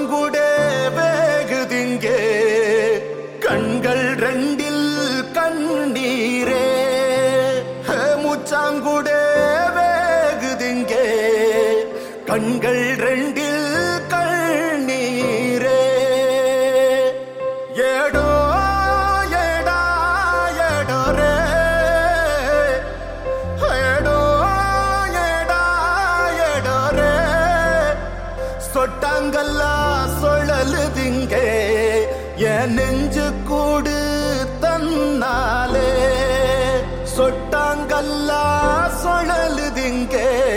மூச்சாங்குடே வேகுதிங்கே கண்கள் ரெண்டில் கண்ணீரே ஹே, மூச்சாங்குடே வேகுதிங்கே கண்கள் ரெண்டில் கண்ணீரே ஏடோ ஏடா ஏடோ ரே ஏடோ ஏடா ஏடோ ரே சொட்டாங்கல்லா சுழலுதிங்க என் நெஞ்சு கூடு தன்னாலே சொட்டாங்கல்லா சுழலுதிங்க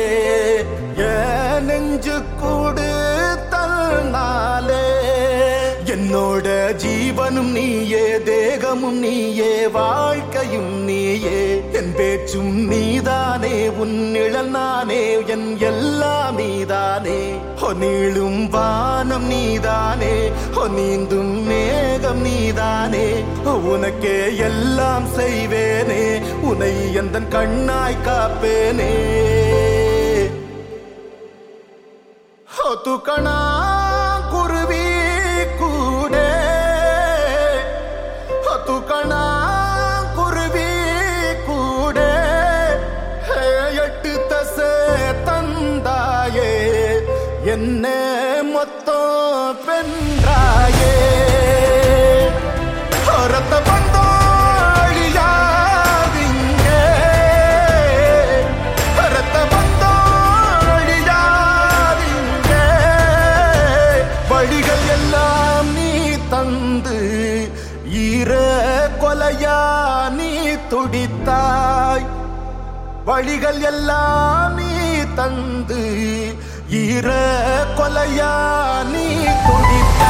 என் நெஞ்சு கூடு தன்னாலே என்னோட ஜீவனும் நீயே தேகமும் நீயே வாழ்க்கையும் நீயே என் பேச்சும் நீதானே உன் நிழல் நானே என் எல்லாம் நீதானே ஹோ நீளும் வானம் நீதானே ஹோ நீந்தும் மேகம் நீதானே ஹோ, உனக்கே எல்லாம் செய்வேனே உனை எந்த கண்ணாய் காப்பேனே ஹோ, துக்கணா குருவி கூடே ஹோ, துக்கணா குருவி கூடே ஹே, எட்டு தசை தந்தாயே என்ன மொத்தம் பென்றாயே ஹோ, ரத்த பந்தோழியாதிங்கே ரத்த பந்தோழியாதிங்கே வழிகள் எல்லாம் நீ தந்து ஈர கொலையா நீ துடித்தாய் வழிகள் எல்லாம் நீ தந்து ஈர கொலையா நீ துடித்தாய்